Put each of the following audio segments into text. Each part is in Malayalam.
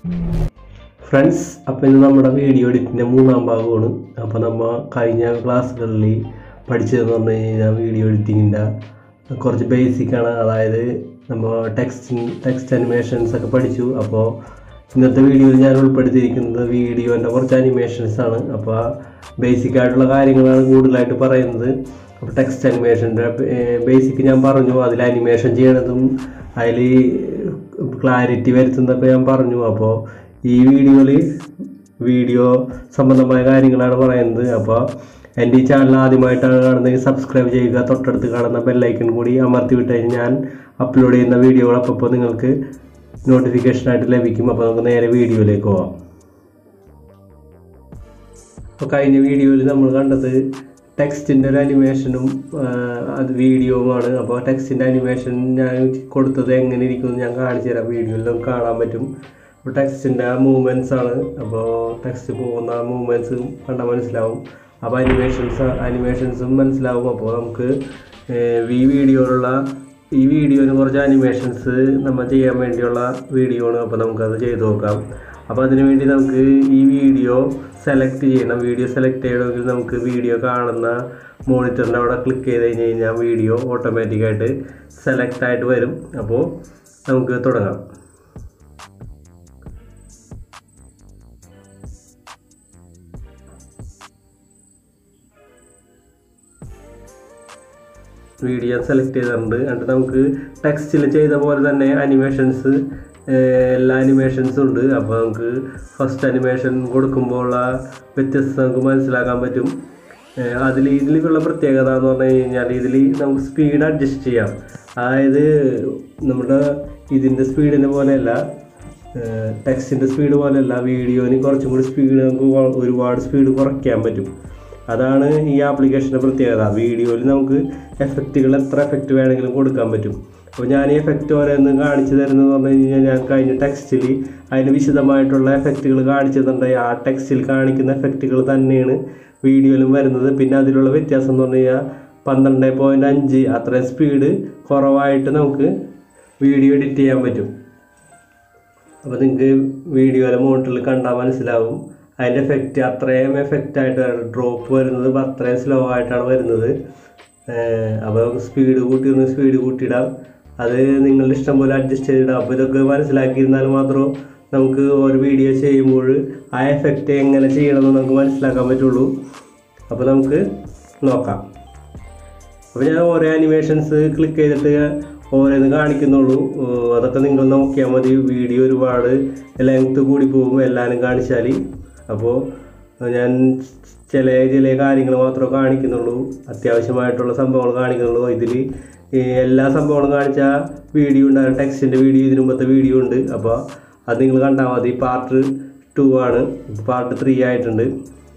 ഫ്രണ്ട്സ് അപ്പോൾ ഇന്ന് നമ്മുടെ വീഡിയോ എഡിറ്റിൻ്റെ മൂന്നാം ഭാഗമാണ് അപ്പോൾ നമ്മൾ കഴിഞ്ഞ ക്ലാസ്സുകളിൽ പഠിച്ചതെന്ന് പറഞ്ഞു കഴിഞ്ഞാൽ വീഡിയോ എഡിറ്റിങ്ങിൻ്റെ കുറച്ച് ബേസിക്കാണ് അതായത് നമ്മൾ ടെക്സ്റ്റ് ടെക്സ്റ്റ് അനിമേഷൻസ് ഒക്കെ പഠിച്ചു അപ്പോൾ ഇന്നത്തെ വീഡിയോയിൽ ഞാൻ ഉൾപ്പെടുത്തിയിരിക്കുന്നത് വീഡിയോൻ്റെ കുറച്ച് അനിമേഷൻസ് ആണ് അപ്പോൾ ബേസിക് ആയിട്ടുള്ള കാര്യങ്ങളാണ് കൂടുതലായിട്ട് പറയുന്നത് അപ്പോൾ ടെക്സ്റ്റ് അനിമേഷൻ്റെ ബേസിക് ഞാൻ പറഞ്ഞു അതിൽ അനിമേഷൻ ചെയ്യണതും അതിൽ ക്ലാരിറ്റി വരുത്തുന്നതൊക്കെ ഞാൻ പറഞ്ഞു അപ്പോൾ ഈ വീഡിയോയിൽ വീഡിയോ സംബന്ധമായ കാര്യങ്ങളാണ് പറയുന്നത് അപ്പോൾ എൻ്റെ ഈ ചാനൽ ആദ്യമായിട്ടാണ് കാണുന്നതെങ്കിൽ സബ്സ്ക്രൈബ് ചെയ്യുക തൊട്ടടുത്ത് കാണുന്ന ബെല്ലൈക്കൺ കൂടി അമർത്തി വിട്ട് കഴിഞ്ഞാൽ ഞാൻ അപ്ലോഡ് ചെയ്യുന്ന വീഡിയോകൾ അപ്പോൾ നിങ്ങൾക്ക് നോട്ടിഫിക്കേഷനായിട്ട് ലഭിക്കും അപ്പോൾ നമുക്ക് നേരെ വീഡിയോയിലേക്ക് പോവാം അപ്പോൾ കഴിഞ്ഞ വീഡിയോയിൽ നമ്മൾ കണ്ടത് ടെക്സ്റ്റിൻ്റെ ഒരു അനിമേഷനും അത് വീഡിയോവുമാണ് അപ്പോൾ ടെക്സ്റ്റിൻ്റെ അനിമേഷൻ ഞാൻ കൊടുത്തത് എങ്ങനെ ഇരിക്കുമെന്ന് ഞാൻ കാണിച്ചു തരാം വീഡിയോയിൽ നമുക്ക് കാണാൻ പറ്റും അപ്പോൾ ടെക്സ്റ്റിൻ്റെ മൂവ്മെൻറ്റ്സ് ആണ് അപ്പോൾ ടെക്സ്റ്റ് പോകുന്ന മൂവ്മെൻറ്റ്സ് കണ്ടാൽ മനസ്സിലാവും അപ്പോൾ അനിമേഷൻസ് അനിമേഷൻസും മനസ്സിലാവും അപ്പോൾ നമുക്ക് ഈ വീഡിയോയിലുള്ള ഈ വീഡിയോന് കുറച്ച് അനിമേഷൻസ് നമ്മൾ ചെയ്യാൻ വേണ്ടിയുള്ള വീഡിയോ ആണ് അപ്പോൾ നമുക്കത് ചെയ്ത് നോക്കാം അപ്പോൾ അതിനു വേണ്ടി നമുക്ക് ഈ വീഡിയോ സെലക്ട് ചെയ്യണം വീഡിയോ സെലക്ട് ചെയ്യണമെങ്കിൽ നമുക്ക് വീഡിയോ കാണുന്ന മോണിറ്ററിൻ്റെ അവിടെ ക്ലിക്ക് ചെയ്ത് കഴിഞ്ഞ് കഴിഞ്ഞാൽ വീഡിയോ ഓട്ടോമാറ്റിക്കായിട്ട് സെലക്ട് ആയിട്ട് വരും അപ്പോൾ നമുക്ക് തുടങ്ങാം വീഡിയോ സെലക്ട് ചെയ്തിട്ടുണ്ട് എന്നിട്ട് നമുക്ക് ടെക്സ്റ്റിൽ ചെയ്ത പോലെ തന്നെ അനിമേഷൻസ് എല്ലാ അനിമേഷൻസും ഉണ്ട് അപ്പോൾ നമുക്ക് ഫസ്റ്റ് അനിമേഷൻ കൊടുക്കുമ്പോൾ ആ വ്യത്യസ്തത നമുക്ക് മനസ്സിലാക്കാൻ പറ്റും അതിൽ ഇതിലേക്കുള്ള പ്രത്യേകത എന്ന് പറഞ്ഞു കഴിഞ്ഞാൽ ഇതിൽ നമുക്ക് സ്പീഡ് അഡ്ജസ്റ്റ് ചെയ്യാം അതായത് നമ്മുടെ ഇതിൻ്റെ സ്പീഡിനെ പോലെയല്ല ടെക്സ്റ്റിൻ്റെ സ്പീഡ് പോലെയല്ല വീഡിയോന് കുറച്ചും കൂടി സ്പീഡ് നമുക്ക് ഒരുപാട് സ്പീഡ് കുറയ്ക്കാൻ പറ്റും അതാണ് ഈ ആപ്ലിക്കേഷൻ്റെ പ്രത്യേകത വീഡിയോയിൽ നമുക്ക് എഫക്റ്റുകൾ എത്ര എഫക്റ്റ് വേണമെങ്കിലും കൊടുക്കാൻ പറ്റും അപ്പോൾ ഞാൻ ഈ എഫക്റ്റ് ഓരോന്ന് കാണിച്ചു തരുന്നതെന്ന് പറഞ്ഞു കഴിഞ്ഞാൽ ഞാൻ കഴിഞ്ഞ ടെക്സ്റ്റിൽ അതിന് വിശദമായിട്ടുള്ള എഫക്റ്റുകൾ കാണിച്ചതുണ്ട് ആ ടെക്സ്റ്റിൽ കാണിക്കുന്ന എഫക്റ്റുകൾ തന്നെയാണ് വീഡിയോയിലും വരുന്നത് പിന്നെ അതിലുള്ള വ്യത്യാസം എന്ന് പറഞ്ഞു കഴിഞ്ഞാൽ പന്ത്രണ്ട് പോയിൻറ്റ് അഞ്ച് അത്രയും സ്പീഡ് കുറവായിട്ട് നമുക്ക് വീഡിയോ എഡിറ്റ് ചെയ്യാൻ പറ്റും അപ്പോൾ നിങ്ങൾക്ക് വീഡിയോയിലെ മോണിറ്ററിൽ കണ്ടാൽ മനസ്സിലാവും അതിൻ്റെ എഫക്റ്റ് അത്രയും എഫക്റ്റ് ആയിട്ടാണ് ഡ്രോപ്പ് വരുന്നത് അത്രയും സ്ലോ ആയിട്ടാണ് വരുന്നത് അപ്പോൾ സ്പീഡ് കൂട്ടിയിരുന്ന് സ്പീഡ് കൂട്ടിയിടാം അത് നിങ്ങളുടെ ഇഷ്ടം പോലെ അഡ്ജസ്റ്റ് ചെയ്തിടാം അപ്പോൾ ഇതൊക്കെ മനസ്സിലാക്കിയിരുന്നാൽ മാത്രം നമുക്ക് ഒരു വീഡിയോ ചെയ്യുമ്പോൾ ആ എഫക്റ്റ് എങ്ങനെ ചെയ്യണമെന്ന് നമുക്ക് മനസ്സിലാക്കാൻ പറ്റുള്ളൂ അപ്പോൾ നമുക്ക് നോക്കാം അപ്പോൾ ഞാൻ ഓരോ അനിമേഷൻസ് ക്ലിക്ക് ചെയ്തിട്ട് ഓരോന്ന് കാണിക്കുന്നുള്ളൂ അതൊക്കെ നിങ്ങൾ നോക്കിയാൽ മതി വീഡിയോ ഒരുപാട് ലെങ്ത്ത് കൂടി പോകും എല്ലാവരും കാണിച്ചാൽ അപ്പോൾ ഞാൻ ചില ചില കാര്യങ്ങൾ മാത്രമേ കാണിക്കുന്നുള്ളൂ അത്യാവശ്യമായിട്ടുള്ള സംഭവങ്ങൾ കാണിക്കുന്നുള്ളൂ ഇതിൽ എല്ലാ സംഭവങ്ങളും കാണിച്ച വീഡിയോ ഉണ്ടാകും ടെക്സ്റ്റിൻ്റെ വീഡിയോ ഇതിനു മുമ്പത്തെ വീഡിയോ ഉണ്ട് അപ്പോൾ അത് നിങ്ങൾ കണ്ടാൽ മതി പാർട്ട് ടു ആണ് പാർട്ട് ത്രീ ആയിട്ടുണ്ട്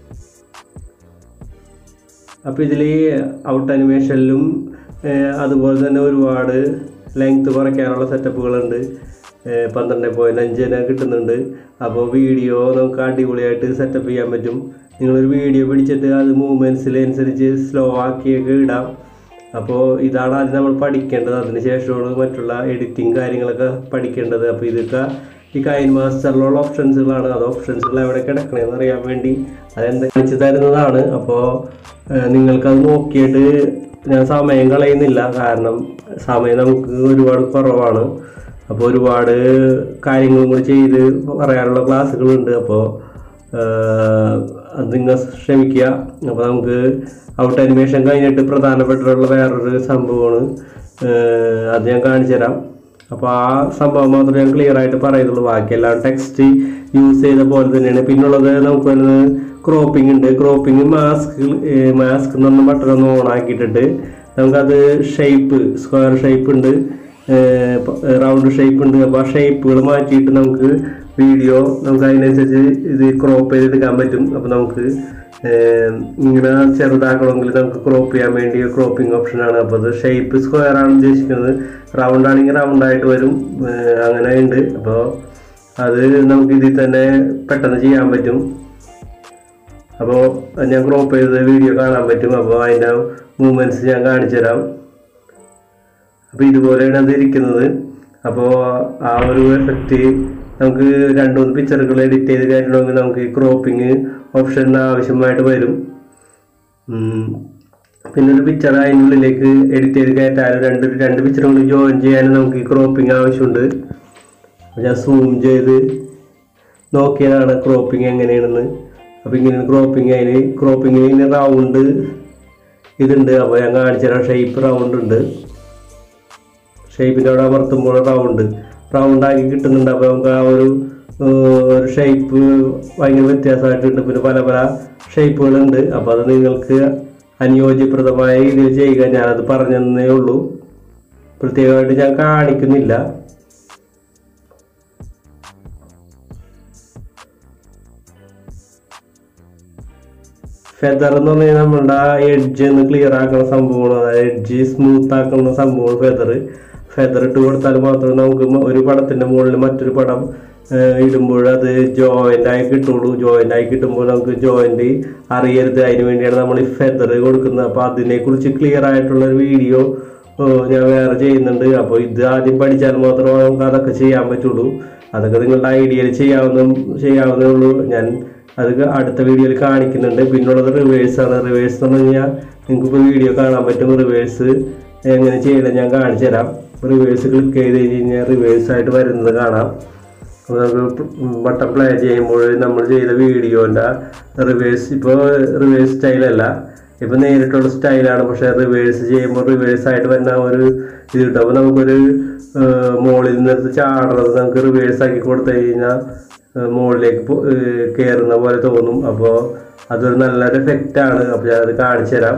അപ്പോൾ ഇതിൽ ഔട്ട് അനിമേഷനിലും അതുപോലെ തന്നെ ഒരുപാട് ലെങ്ത്ത് കുറയ്ക്കാനുള്ള സെറ്റപ്പുകളുണ്ട് പന്ത്രണ്ട് പോയിൻറ്റ് അഞ്ച് തന്നെ കിട്ടുന്നുണ്ട് അപ്പോൾ വീഡിയോ നമുക്ക് അടിപൊളിയായിട്ട് സെറ്റപ്പ് ചെയ്യാൻ പറ്റും നിങ്ങളൊരു വീഡിയോ പിടിച്ചിട്ട് അത് മൂവ്മെൻറ്റ്സിനനുസരിച്ച് സ്ലോ ആക്കിയൊക്കെ ഇടാം അപ്പോൾ ഇതാണ് ആദ്യം നമ്മൾ പഠിക്കേണ്ടത് അതിന് ശേഷമാണ് മറ്റുള്ള എഡിറ്റിങ് കാര്യങ്ങളൊക്കെ പഠിക്കേണ്ടത് അപ്പോൾ ഇതൊക്കെ ഈ കൈൻ മാസ്റ്ററിലുള്ള ഓപ്ഷൻസുകളാണ് അത് ഓപ്ഷൻസുകൾ എവിടെ കിടക്കണമെന്ന് അറിയാൻ വേണ്ടി അതെന്താ കാണിച്ചു തരുന്നതാണ് അപ്പോൾ നിങ്ങൾക്കത് നോക്കിയിട്ട് ഞാൻ സമയം കളയുന്നില്ല കാരണം സമയം നമുക്ക് ഒരുപാട് കുറവാണ് അപ്പോൾ ഒരുപാട് കാര്യങ്ങളും കൂടി ചെയ്ത് പറയാനുള്ള ക്ലാസ്സുകളുണ്ട് അപ്പോൾ അത് നിങ്ങൾ ക്ഷമിക്കുക അപ്പോൾ നമുക്ക് ഔട്ട് അനിമേഷൻ കഴിഞ്ഞിട്ട് പ്രധാനപ്പെട്ടിട്ടുള്ള വേറൊരു സംഭവമാണ് അത് ഞാൻ കാണിച്ചു തരാം അപ്പോൾ ആ സംഭവം മാത്രമേ ഞാൻ ക്ലിയർ ആയിട്ട് പറയുന്നുള്ളൂ ബാക്കിയെല്ലാം ടെക്സ്റ്റ് യൂസ് ചെയ്ത പോലെ തന്നെയാണ് പിന്നുള്ളത് നമുക്ക് വരുന്നത് ക്രോപ്പിംഗ് ഉണ്ട് ക്രോപ്പിംഗ് മാസ്ക് മാസ്ക് എന്ന് പറഞ്ഞ ബട്ടൺ ഒന്ന് ഓൺ ആക്കിയിട്ടിട്ട് നമുക്കത് ഷേപ്പ് സ്ക്വയർ ഷേപ്പ് ഉണ്ട് റൗണ്ട് ഷേപ്പ് ഉണ്ട് അപ്പോൾ ആ ഷേപ്പുകൾ മാറ്റിയിട്ട് നമുക്ക് വീഡിയോ നമുക്ക് അതിനനുസരിച്ച് ഇത് ക്രോപ്പ് ചെയ്തെടുക്കാൻ പറ്റും അപ്പോൾ നമുക്ക് ഇങ്ങനെ ചെറുതാക്കണമെങ്കിൽ നമുക്ക് ക്രോപ്പ് ചെയ്യാൻ വേണ്ടി ക്രോപ്പിംഗ് ഓപ്ഷനാണ് അപ്പോൾ അത് ഷേപ്പ് സ്ക്വയർ ആണ് ഉദ്ദേശിക്കുന്നത് റൗണ്ട് ആണെങ്കിൽ റൗണ്ട് ആയിട്ട് വരും അങ്ങനെ ഉണ്ട് അപ്പോൾ അത് നമുക്ക് ഇതിൽ തന്നെ പെട്ടെന്ന് ചെയ്യാൻ പറ്റും അപ്പോൾ ഞാൻ ക്രോപ്പ് ചെയ്ത വീഡിയോ കാണാൻ പറ്റും അപ്പോൾ അതിൻ്റെ മൂവ്മെൻറ്റ്സ് ഞാൻ കാണിച്ചു തരാം അപ്പോൾ ഇതുപോലെയാണ് അത് ഇരിക്കുന്നത് അപ്പോൾ ആ ഒരു എഫക്റ്റ് നമുക്ക് രണ്ട് മൂന്ന് പിക്ചറുകൾ എഡിറ്റ് ചെയ്ത് കയറ്റണമെങ്കിൽ നമുക്ക് ഈ ക്രോപ്പിംഗ് ഓപ്ഷൻ ആവശ്യമായിട്ട് വരും ഉം. പിന്നെ ഒരു പിക്ചർ അതിൻ്റെ ഉള്ളിലേക്ക് എഡിറ്റ് ചെയ്ത് കയറ്റാനും രണ്ട് രണ്ട് പിക്ചറും കൂടി ജോയിൻ ചെയ്യാനും നമുക്ക് ഈ ക്രോപ്പിംഗ് ആവശ്യമുണ്ട് അപ്പോൾ ഞാൻ സൂം ചെയ്ത് നോക്കിയതാണ് ക്രോപ്പിംഗ് എങ്ങനെയാണെന്ന് അപ്പോൾ ഇങ്ങനെ ക്രോപ്പിംഗ് അതിന് ക്രോപ്പിങ്ങിന് ഇങ്ങനെ റൗണ്ട് ഇതുണ്ട് അപ്പോൾ ഞാൻ കാണിച്ചു തരാം ഷേപ്പ് റൗണ്ട് ഉണ്ട് ഷേപ്പിൻ്റെ അവിടെ അമർത്തുമ്പോൾ റൗണ്ട് റൗണ്ട് ആക്കി കിട്ടുന്നുണ്ട് അപ്പോൾ നമുക്ക് ആ ഒരു ഏർ, ഒരു ഷേപ്പ് ഭയങ്കര വ്യത്യാസമായിട്ടുണ്ട് പിന്നെ പല പല ഷേപ്പുകളുണ്ട് അപ്പോൾ അത് നിങ്ങൾക്ക് അനുയോജ്യപ്രദമായ രീതിയിൽ ചെയ്യുക ഞാനത് പറഞ്ഞു തന്നേ ഉള്ളൂ പ്രത്യേകമായിട്ട് ഞാൻ കാണിക്കുന്നില്ല ഫെദർ എന്ന് പറഞ്ഞാൽ നമ്മളുടെ ആ എഡ്ജ് ഒന്ന് ക്ലിയർ ആക്കുന്ന സംഭവമാണ് അതായത് എഡ്ജ് സ്മൂത്ത് ആക്കുന്ന സംഭവമാണ് ഫെദർ ഫെദർ ഇട്ട് കൊടുത്താൽ മാത്രമേ നമുക്ക് മ- ഒരു പടത്തിന്റെ മുകളിൽ മറ്റൊരു പടം ഏഹ്, ഇടുമ്പോൾ അത് ജോയിന്റ് ആയി കിട്ടുള്ളൂ ജോയിന്റ് ആയി കിട്ടുമ്പോൾ നമുക്ക് ജോയിന്റ് അറിയരുത് അതിന് വേണ്ടിയാണ് നമ്മൾ ഈ ഫെദർ കൊടുക്കുന്നത് അപ്പോൾ അതിനെക്കുറിച്ച് ക്ലിയർ ആയിട്ടുള്ള ഒരു വീഡിയോ ഞാൻ വേറെ ചെയ്യുന്നുണ്ട് അപ്പോൾ ഇത് ആദ്യം പഠിച്ചാൽ മാത്രമേ നമുക്ക് അതൊക്കെ ചെയ്യാൻ പറ്റുള്ളൂ അതൊക്കെ നിങ്ങളുടെ ഐഡിയയിൽ ചെയ്യാവുന്ന ചെയ്യാവുന്നേ ഉള്ളൂ ഞാൻ അത് അടുത്ത വീഡിയോയിൽ കാണിക്കുന്നുണ്ട് പിന്നുള്ളത് റിവേഴ്സ് ആണ് റിവേഴ്സ് എന്ന് പറഞ്ഞു കഴിഞ്ഞാൽ നിങ്ങൾക്ക് ഇപ്പോൾ വീഡിയോ കാണാൻ പറ്റും റിവേഴ്സ് എങ്ങനെ ചെയ്യണം ഞാൻ കാണിച്ചു തരാം റിവേഴ്സ് ക്ലിക്ക് ചെയ്ത് കഴിഞ്ഞ് കഴിഞ്ഞാൽ റിവേഴ്സ് ആയിട്ട് വരുന്നത് കാണാം അപ്പോൾ നമുക്ക് ബട്ടൺ പ്ലേ ചെയ്യുമ്പോൾ നമ്മൾ ചെയ്ത വീഡിയോൻ്റെ റിവേഴ്സ് ഇപ്പോൾ റിവേഴ്സ് സ്റ്റൈലല്ല ഇപ്പോൾ നേരിട്ടുള്ള സ്റ്റൈലാണ് പക്ഷേ റിവേഴ്സ് ചെയ്യുമ്പോൾ റിവേഴ്സ് ആയിട്ട് വരുന്ന ഒരു ഇത് കിട്ടും അപ്പോൾ നമുക്കൊരു ഏർ, മുകളിൽ നിന്ന് ചാടുന്നത് നമുക്ക് റിവേഴ്സ് ആക്കി കൊടുത്തു കഴിഞ്ഞാൽ ഏർ, മുകളിലേക്ക് പോ- ഏർ, കയറുന്ന പോലെ തോന്നും അപ്പോൾ അതൊരു നല്ലൊരു എഫക്റ്റ് ആണ് അപ്പോൾ ഞാനത് കാണിച്ചു തരാം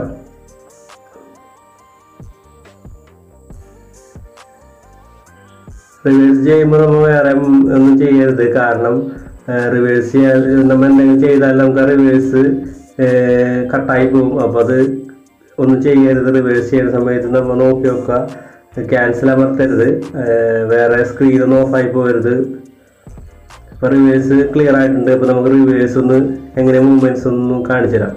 റിവേഴ്സ് ചെയ്യുമ്പോൾ നമ്മൾ വേറെ ഒന്നും ചെയ്യരുത് കാരണം റിവേഴ്സ് ചെയ്യാൻ നമ്മൾ എന്തെങ്കിലും ചെയ്താൽ നമുക്ക് റിവേഴ്സ് കട്ടായി പോകും അപ്പോൾ അത് ഒന്നും ചെയ്യരുത് റിവേഴ്സ് ചെയ്യുന്ന സമയത്ത് നമ്മൾ നോക്കി നോക്കുക ക്യാൻസൽ അമർത്തരുത് ഏർ വേറെ സ്ക്രീനൊന്നും ഓഫായി പോകരുത് അപ്പോൾ റിവേഴ്സ് ക്ലിയർ ആയിട്ടുണ്ട് അപ്പോൾ നമുക്ക് റിവേഴ്സ് ഒന്ന് എങ്ങനെ മൂവ്മെൻറ്റ്സ് ഒന്ന് കാണിച്ചു തരാം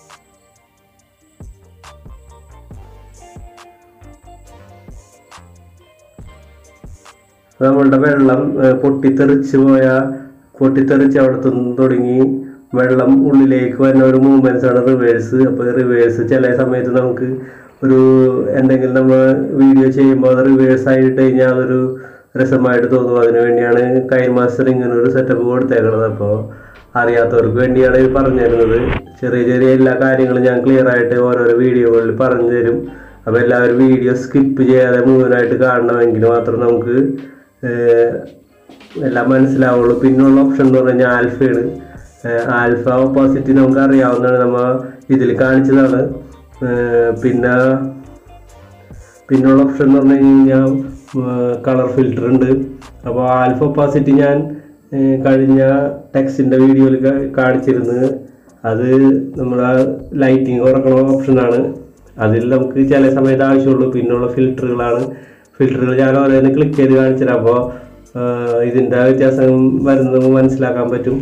നമ്മളുടെ വെള്ളം ഏഹ്, പൊട്ടിത്തെറിച്ച് പോയ പൊട്ടിത്തെറിച്ച് അവിടെ നിന്ന് തുടങ്ങി വെള്ളം ഉള്ളിലേക്ക് വരുന്ന ഒരു മൂവ്മെന്റ്സ് ആണ് റിവേഴ്സ് അപ്പോൾ റിവേഴ്സ് ചില സമയത്ത് നമുക്ക് ഒരു എന്തെങ്കിലും നമ്മൾ വീഡിയോ ചെയ്യുമ്പോൾ അത് റിവേഴ്സ് ആയിട്ട് കഴിഞ്ഞാൽ അതൊരു രസമായിട്ട് തോന്നും അതിനു വേണ്ടിയാണ് കൈൻ മാസ്റ്റർ ഇങ്ങനെ ഒരു സെറ്റപ്പ് കൊടുത്തേക്കുന്നത് അപ്പോൾ അറിയാത്തവർക്ക് വേണ്ടിയാണ് ഇത് പറഞ്ഞു തരുന്നത് ചെറിയ ചെറിയ എല്ലാ കാര്യങ്ങളും ഞാൻ ക്ലിയർ ആയിട്ട് ഓരോരോ വീഡിയോകളിൽ പറഞ്ഞു തരും അപ്പോൾ എല്ലാവരും വീഡിയോ സ്കിപ്പ് ചെയ്യാതെ മുഴുവനായിട്ട് കാണണമെങ്കിൽ മാത്രം നമുക്ക് ഏഹ്, എല്ലാം മനസ്സിലാവുള്ളൂ പിന്നുള്ള ഓപ്ഷൻ എന്ന് പറഞ്ഞാൽ ആൽഫയാണ് ഏഹ്, ആൽഫ ഓപ്പോസിറ്റ് നമുക്ക് അറിയാവുന്നതാണ് നമ്മൾ ഇതിൽ കാണിച്ചതാണ് ഏഹ്, പിന്നെ പിന്നുള്ള ഓപ്ഷൻ എന്ന് പറഞ്ഞു കഴിഞ്ഞാൽ കളർ ഫിൽറ്റർ ഉണ്ട് അപ്പോൾ ആൽഫ ഒപ്പാസിറ്റി ഞാൻ ഏഹ്, കഴിഞ്ഞ ടെക്സ്റ്റിൻ്റെ വീഡിയോയിൽ കാണിച്ചിരുന്നത് അത് നമ്മുടെ ലൈറ്റിങ് കുറക്കണ ഓപ്ഷനാണ് അതിൽ നമുക്ക് ചില സമയത്ത് ആവശ്യമുള്ളൂ പിന്നുള്ള ഫിൽറ്ററുകളാണ് ഫിൽറ്ററുകൾ ഞാൻ ഓരോന്ന് ക്ലിക്ക് ചെയ്ത് കാണിച്ചുതരാം അപ്പോൾ ഇതിൻ്റെ വ്യത്യാസം വരുന്നത് നമുക്ക് മനസ്സിലാക്കാൻ പറ്റും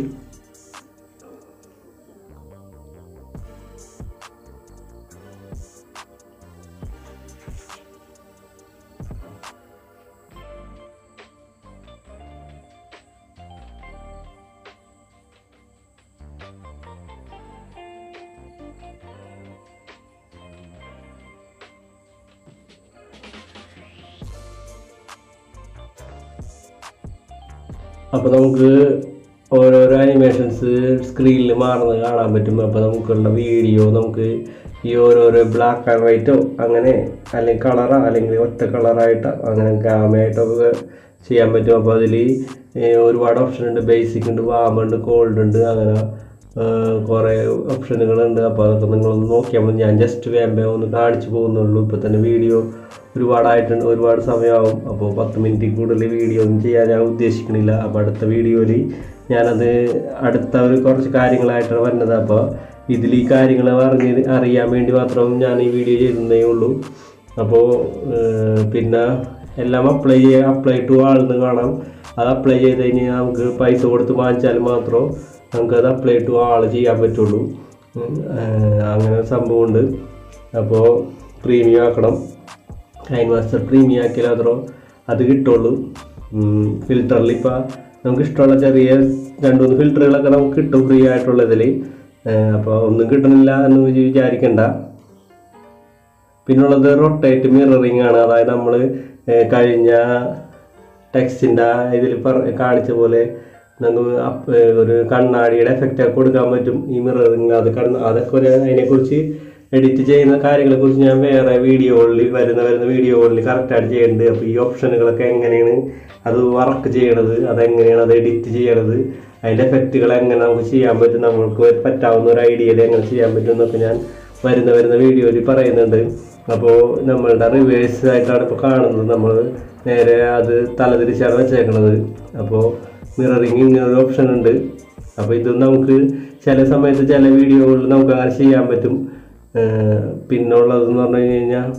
അപ്പോൾ നമുക്ക് ഓരോരോ അനിമേഷൻസ് സ്ക്രീനിൽ മാറുന്നത് കാണാൻ പറ്റും അപ്പോൾ നമുക്കുള്ള വീഡിയോ നമുക്ക് ഈ ഓരോരോ ബ്ലാക്ക് ആൻഡ് വൈറ്റോ അങ്ങനെ അല്ലെങ്കിൽ കളറോ അല്ലെങ്കിൽ ഒറ്റ കളറായിട്ടോ അങ്ങനെ ഗാമയായിട്ടോ ഒക്കെ ചെയ്യാൻ പറ്റും അപ്പോൾ അതിൽ ഒരുപാട് ഓപ്ഷൻ ഉണ്ട് ബേസിക് ഉണ്ട് വാം ഉണ്ട് കോൾഡ് ഉണ്ട് അങ്ങനെ കുറേ ഓപ്ഷനുകളുണ്ട് അപ്പോൾ അതൊക്കെ നിങ്ങളൊന്ന് നോക്കിയാൽ മതി ഞാൻ ജസ്റ്റ് വേമ്പേ ഒന്ന് കാണിച്ചു പോകുന്നുള്ളൂ ഇപ്പോൾ തന്നെ വീഡിയോ ഒരുപാടായിട്ടുണ്ട് ഒരുപാട് സമയമാവും അപ്പോൾ പത്ത് മിനിറ്റിൽ കൂടുതൽ വീഡിയോ ഒന്നും ചെയ്യാൻ ഞാൻ ഉദ്ദേശിക്കണില്ല അപ്പോൾ അടുത്ത വീഡിയോയിൽ ഞാനത് അടുത്ത ഒരു കുറച്ച് കാര്യങ്ങളായിട്ടാണ് വരുന്നത് അപ്പോൾ ഇതിൽ ഈ കാര്യങ്ങൾ അറിഞ്ഞ് അറിയാൻ വേണ്ടി മാത്രം ഞാൻ ഈ വീഡിയോ ചെയ്തതേ ഉള്ളൂ അപ്പോൾ ഏഹ്, പിന്നെ എല്ലാം അപ്ലൈ ചെയ്യുക അപ്ലൈ ടു ആളെന്ന് കാണാം അത് അപ്ലൈ ചെയ്ത് കഴിഞ്ഞാൽ നമുക്ക് പൈസ കൊടുത്ത് വാങ്ങിച്ചാൽ മാത്രം നമുക്കത് അപ്ലൈ ടു ആൾ ചെയ്യാൻ പറ്റുള്ളൂ ഉം, ഏഹ്, അങ്ങനെ ഒരു സംഭവമുണ്ട് അപ്പോൾ പ്രീമിയം ആക്കണം കൈൻ മാസ്റ്റർ പ്രീമിയം ആക്കിയാൽ മാത്രം അത് കിട്ടുള്ളൂ ഫിൽറ്ററിൽ ഇപ്പോൾ നമുക്ക് ഇഷ്ടമുള്ള ചെറിയ രണ്ട് മൂന്ന് ഫിൽറ്ററുകളൊക്കെ നമുക്ക് കിട്ടും ഫ്രീ ആയിട്ടുള്ളതിൽ അപ്പോൾ ഒന്നും കിട്ടണില്ല എന്ന് വിചാരിക്കണ്ട പിന്നുള്ളത് റൊട്ടേറ്റ് മിററിങ് ആണ് അതായത് നമ്മൾ കഴിഞ്ഞ ടെക്സ്റ്റിൻ്റെ ഇതിൽ പറ കാണിച്ച പോലെ നമുക്ക് അപ്പ് ഒരു കണ്ണാടിയുടെ എഫക്റ്റ് ഒക്കെ കൊടുക്കാൻ പറ്റും ഈ മിററിങ് അത് കണ്ണ് അതൊക്കെ ഒരു അതിനെക്കുറിച്ച് എഡിറ്റ് ചെയ്യുന്ന കാര്യങ്ങളെക്കുറിച്ച് ഞാൻ വേറെ വീഡിയോകളിൽ വരുന്ന വരുന്ന വീഡിയോകളിൽ കറക്റ്റായിട്ട് ചെയ്യുന്നുണ്ട് അപ്പോൾ ഈ ഓപ്ഷനുകളൊക്കെ എങ്ങനെയാണ് അത് വർക്ക് ചെയ്യണത് അതെങ്ങനെയാണ് അത് എഡിറ്റ് ചെയ്യണത് അതിൻ്റെ എഫക്റ്റുകൾ എങ്ങനെ നമുക്ക് ചെയ്യാൻ പറ്റും നമ്മൾക്ക് പറ്റാവുന്ന ഒരു ഐഡിയയിൽ എങ്ങനെ ചെയ്യാൻ പറ്റും എന്നൊക്കെ ഞാൻ വരുന്ന വരുന്ന വീഡിയോയിൽ പറയുന്നുണ്ട് അപ്പോൾ നമ്മളുടെ റിവേഴ്സ് ആയിട്ടാണ് ഇപ്പോൾ കാണുന്നത് നമ്മൾ നേരെ അത് തലതിരിച്ചാണ് വെച്ചേക്കണത് അപ്പോൾ മിററിങ് ഇങ്ങനൊരു ഓപ്ഷൻ ഉണ്ട് അപ്പോൾ ഇത് നമുക്ക് ചില സമയത്ത് ചില വീഡിയോകളിൽ നമുക്ക് അങ്ങനെ ചെയ്യാൻ പറ്റും ഏർ പിന്നുള്ളതെന്ന് പറഞ്ഞു കഴിഞ്ഞാൽ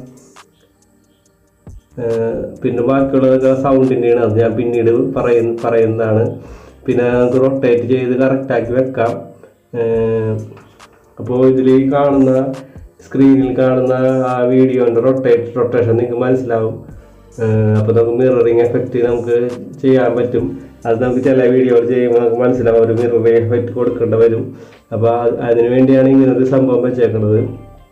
ഏഹ് പിന്നെ ബാക്കിയുള്ളതൊക്കെ സൗണ്ടിൻ്റെയാണ് അത് ഞാൻ പിന്നീട് പറയുന്ന പറയുന്നതാണ് പിന്നെ നമുക്ക് റൊട്ടേറ്റ് ചെയ്ത് കറക്റ്റാക്കി വെക്കാം അപ്പോൾ ഇതിൽ കാണുന്ന സ്ക്രീനിൽ കാണുന്ന ആ വീഡിയോൻ്റെ റൊട്ടേറ്റ് റൊട്ടേഷൻ നിങ്ങൾക്ക് മനസ്സിലാവും അപ്പോൾ നമുക്ക് മിററിങ് എഫക്റ്റ് നമുക്ക് ചെയ്യാൻ പറ്റും അത് നമുക്ക് ചില വീഡിയോകൾ ചെയ്യുമ്പോൾ നമുക്ക് മനസ്സിലാവും ഒരു മിററിങ് എഫക്റ്റ് കൊടുക്കേണ്ടി വരും അപ്പോൾ അതിന് വേണ്ടിയാണ് ഇങ്ങനൊരു സംഭവം വെച്ചേക്കുന്നത്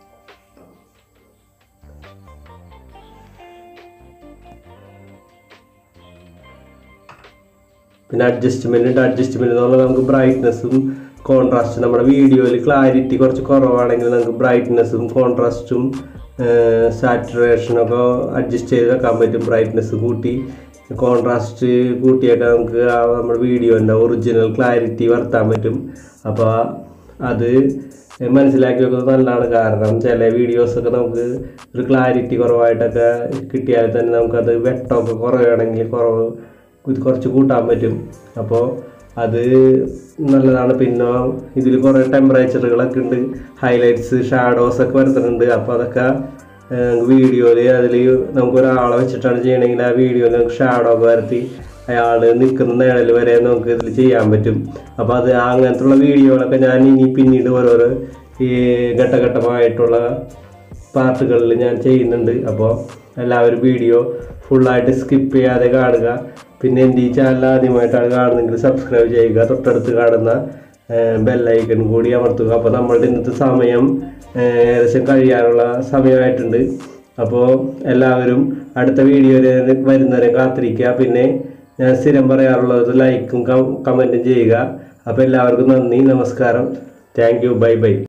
പിന്നെ അഡ്ജസ്റ്റ്മെന്റ് ഉണ്ട് അഡ്ജസ്റ്റ്മെന്റ് എന്ന് പറഞ്ഞാൽ നമുക്ക് ബ്രൈറ്റ്നസ്സും കോൺട്രാസ്റ്റ് നമ്മുടെ വീഡിയോയിൽ ക്ലാരിറ്റി കുറച്ച് കുറവാണെങ്കിൽ നമുക്ക് ബ്രൈറ്റ്നസ്സും കോൺട്രാസ്റ്റും സാറ്റുറേഷനൊക്കെ അഡ്ജസ്റ്റ് ചെയ്ത് വെക്കാൻ പറ്റും ബ്രൈറ്റ്നസ് കൂട്ടി കോൺട്രാസ്റ്റ് കൂട്ടിയൊക്കെ നമുക്ക് ആ നമ്മുടെ വീഡിയോൻ്റെ ഒറിജിനൽ ക്ലാരിറ്റി വരുത്താൻ പറ്റും അപ്പോൾ അത് മനസ്സിലാക്കി വെക്കുന്നത് നല്ലതാണ് കാരണം ചില വീഡിയോസൊക്കെ നമുക്ക് ഒരു ക്ലാരിറ്റി കുറവായിട്ടൊക്കെ കിട്ടിയാൽ തന്നെ നമുക്കത് വെട്ടമൊക്കെ കുറവാണെങ്കിൽ കുറവ് ഇത് കുറച്ച് കൂട്ടാൻ പറ്റും അപ്പോൾ അത് നല്ലതാണ് പിന്നെ ഇതിൽ കുറേ ടെമ്പറേച്ചറുകളൊക്കെ ഉണ്ട് ഹൈലൈറ്റ്സ് ഷാഡോസ് ഒക്കെ വരുത്തുന്നുണ്ട് അപ്പോൾ അതൊക്കെ വീഡിയോയിൽ അതിൽ നമുക്ക് ഒരാളെ വെച്ചിട്ടാണ് ചെയ്യണമെങ്കിൽ ആ വീഡിയോയിൽ നമുക്ക് ഷാഡോ ഒക്കെ വരുത്തി അയാൾ നിൽക്കുന്ന നിഴൽ വരെ നമുക്ക് ഇതിൽ ചെയ്യാൻ പറ്റും അപ്പോൾ അത് അങ്ങനത്തുള്ള വീഡിയോകളൊക്കെ ഞാൻ ഇനി പിന്നീട് ഓരോരോ ഈ ഘട്ടഘട്ടമായിട്ടുള്ള പാർട്ടുകളിൽ ഞാൻ ചെയ്യുന്നുണ്ട് അപ്പോൾ എല്ലാവരും വീഡിയോ ഫുള്ളായിട്ട് സ്കിപ്പ് ചെയ്യാതെ കാണുക പിന്നെ എൻ്റെ ഈ ചാനൽ ആദ്യമായിട്ടാണ് കാണുന്നതെങ്കിൽ സബ്സ്ക്രൈബ് ചെയ്യുക തൊട്ടടുത്ത് കാണുന്ന ബെല്ലൈക്കൺ കൂടി അമർത്തുക അപ്പോൾ നമ്മളുടെ ഇന്നത്തെ സമയം ഏഹ്, ഏകദേശം കഴിയാനുള്ള സമയമായിട്ടുണ്ട് അപ്പോൾ എല്ലാവരും അടുത്ത വീഡിയോയിൽ വരുന്നവരെ കാത്തിരിക്കുക പിന്നെ ഞാൻ സ്ഥിരം പറയാറുള്ളത് ലൈക്കും കമൻറ്റും ചെയ്യുക അപ്പോൾ എല്ലാവർക്കും നന്ദി നമസ്കാരം താങ്ക് യു ബൈ ബൈ